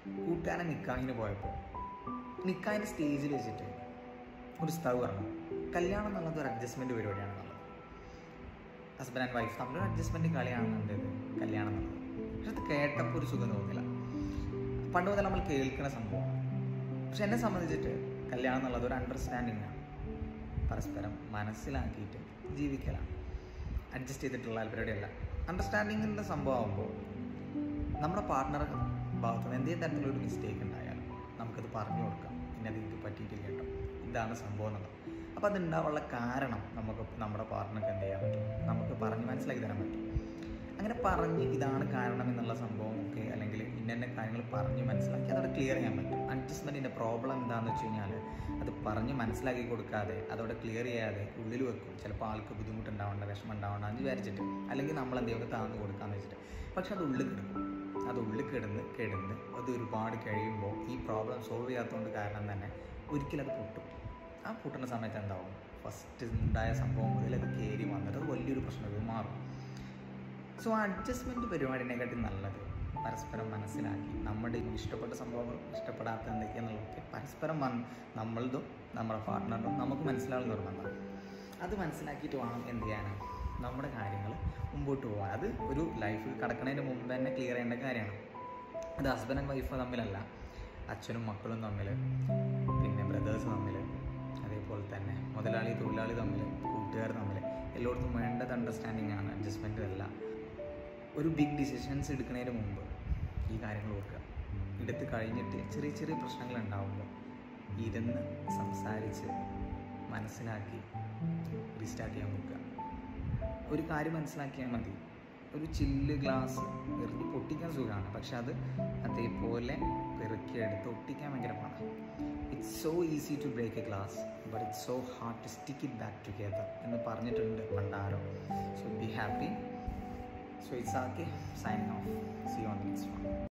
കൂട്ടുകാരൻ നിക്കാഹിന് പോയപ്പോൾ നിക്കാഹിൻ്റെ സ്റ്റേജിൽ വെച്ചിട്ട് ഒരു ഉസ്താവ് പറഞ്ഞു കല്യാണം എന്നുള്ളത് ഒരു അഡ്ജസ്റ്റ്മെൻറ്റ് പരിപാടിയാണെന്നുള്ളത് ഹസ്ബൻഡ് ആൻഡ് വൈഫ് തമ്മിലൊരു അഡ്ജസ്റ്റ്മെൻറ്റ് കളിയാണെന്നുള്ളത് കല്യാണം എന്നുള്ളത് പക്ഷെ അത് കേട്ടപ്പോൾ ഒരു സുഖം തോന്നില്ല പണ്ട് മുതൽ നമ്മൾ കേൾക്കുന്ന സംഭവം പക്ഷെ എന്നെ സംബന്ധിച്ചിട്ട് കല്യാണം എന്നുള്ളത് ഒരു അണ്ടർസ്റ്റാൻഡിങ് ആണ് പരസ്പരം മനസ്സിലാക്കിയിട്ട് ജീവിക്കലാണ് അഡ്ജസ്റ്റ് ചെയ്തിട്ടുള്ള പരിപാടിയല്ല അണ്ടർസ്റ്റാൻഡിങ്ങിൻ്റെ സംഭവമാകുമ്പോൾ നമ്മുടെ പാർട്ട്ണർ ഭാഗത്ത് നിന്ന് എന്തെങ്കിലും തരത്തിലൊരു മിസ്റ്റേക്ക് ഉണ്ടായാലും നമുക്കത് പറഞ്ഞു കൊടുക്കാം പിന്നെ അത് എനിക്ക് പറ്റിയിട്ടില്ല കേട്ടോ ഇതാണ് സംഭവം എന്നുള്ളത് അപ്പോൾ അത് ഉണ്ടാവാനുള്ള കാരണം നമുക്ക് നമ്മുടെ പാർട്ട്ണർക്ക് എന്ത് ചെയ്യാൻ പറ്റും നമുക്ക് പറഞ്ഞ് മനസ്സിലാക്കി തരാൻ പറ്റും അങ്ങനെ പറഞ്ഞ് ഇതാണ് കാരണം എന്നുള്ള സംഭവം ഒക്കെ അല്ലെങ്കിൽ ഇന്ന ഇന്ന കാര്യങ്ങൾ പറഞ്ഞ് മനസ്സിലാക്കി അതോടെ ക്ലിയർ ചെയ്യാൻ പറ്റും അഡ്ജസ്റ്റ്മെൻറ്റിൻ്റെ പ്രോബ്ലം എന്താണെന്ന് വെച്ച് കഴിഞ്ഞാൽ അത് പറഞ്ഞ് മനസ്സിലാക്കി കൊടുക്കാതെ അതോടെ ക്ലിയർ ചെയ്യാതെ ഉള്ളിൽ വെക്കും ചിലപ്പോൾ ആൾക്ക് ബുദ്ധിമുട്ടുണ്ടാവണ്ട വിഷമം ഉണ്ടാവണ്ട എന്ന് വിചാരിച്ചിട്ട് അല്ലെങ്കിൽ നമ്മൾ എന്തെങ്കിലും താന്ന് കൊടുക്കാന്ന് വെച്ചിട്ട് പക്ഷെ അത് ഉള്ളിൽ കിടക്കും അത് ഉള്ളിൽ കിടന്ന് കിടന്ന് അത് ഒരുപാട് കഴിയുമ്പോൾ ഈ പ്രോബ്ലം സോൾവ് ചെയ്യാത്തതുകൊണ്ട് കാരണം തന്നെ ഒരിക്കലും അത് പൊട്ടും ആ പൊട്ടുന്ന സമയത്ത് എന്താവും ഫസ്റ്റ് ഉണ്ടായ സംഭവം മുതൽ അത് കയറി വന്നിട്ട് അത് വലിയൊരു പ്രശ്നമായി മാറും സോ അഡ്ജസ്റ്റ്മെൻറ്റ് പരിപാടിനെക്കാട്ടി നല്ലത് പരസ്പരം മനസ്സിലാക്കി നമ്മുടെ ഇഷ്ടപ്പെട്ട സംഭവങ്ങളും ഇഷ്ടപ്പെടാത്ത എന്തൊക്കെയാണെന്നുള്ളതൊക്കെ പരസ്പരം വന്ന് നമ്മളതും നമ്മുടെ പാർട്ട്ണറും നമുക്ക് മനസ്സിലാവുന്ന നിർബന്ധം അത് മനസ്സിലാക്കിയിട്ട് വേണം എന്ത് ചെയ്യാനാണ് നമ്മുടെ കാര്യങ്ങൾ മുമ്പോട്ട് പോകാൻ അത് ഒരു ലൈഫ് കടക്കുന്നതിന് മുമ്പ് തന്നെ ക്ലിയർ ചെയ്യേണ്ട കാര്യമാണ് അത് ഹസ്ബൻഡ് ആൻഡ് വൈഫ് തമ്മിലല്ല അച്ഛനും മക്കളും തമ്മിൽ പിന്നെ ബ്രദേഴ്സ് തമ്മിൽ അതേപോലെ തന്നെ മുതലാളി തൊഴിലാളി തമ്മിൽ കൂട്ടുകാർ തമ്മിൽ എല്ലായിടത്തും വേണ്ടത് അണ്ടർസ്റ്റാൻഡിങ് ആണ് അഡ്ജസ്റ്റ്മെൻറ്റ് അല്ല ഒരു ബിഗ് ഡിസിഷൻസ് എടുക്കുന്നതിന് മുമ്പ് ഈ കാര്യങ്ങൾ ഓർക്കുക എടുത്ത് കഴിഞ്ഞിട്ട് ചെറിയ ചെറിയ പ്രശ്നങ്ങൾ ഉണ്ടാകുമ്പോൾ ഇരുന്ന് സംസാരിച്ച് മനസ്സിലാക്കി റീസ്റ്റാർട്ട് ചെയ്യാൻ നോക്കുക ഒരു കാര്യം മനസ്സിലാക്കിയാൽ മതി ഒരു ചില്ല് ഗ്ലാസ് എറിഞ്ഞ് പൊട്ടിക്കാൻ സുഖമാണ് പക്ഷെ അത് അതേപോലെ പെറുക്കിയെടുത്ത് ഒട്ടിക്കാൻ ഭയങ്കര പാടാണ് it's so easy to break a glass but it's so hard to stick it back together എന്ന് പറഞ്ഞിട്ടുണ്ട് പണ്ടാരോ so be happy So it's Ake signing off. See you on the next one.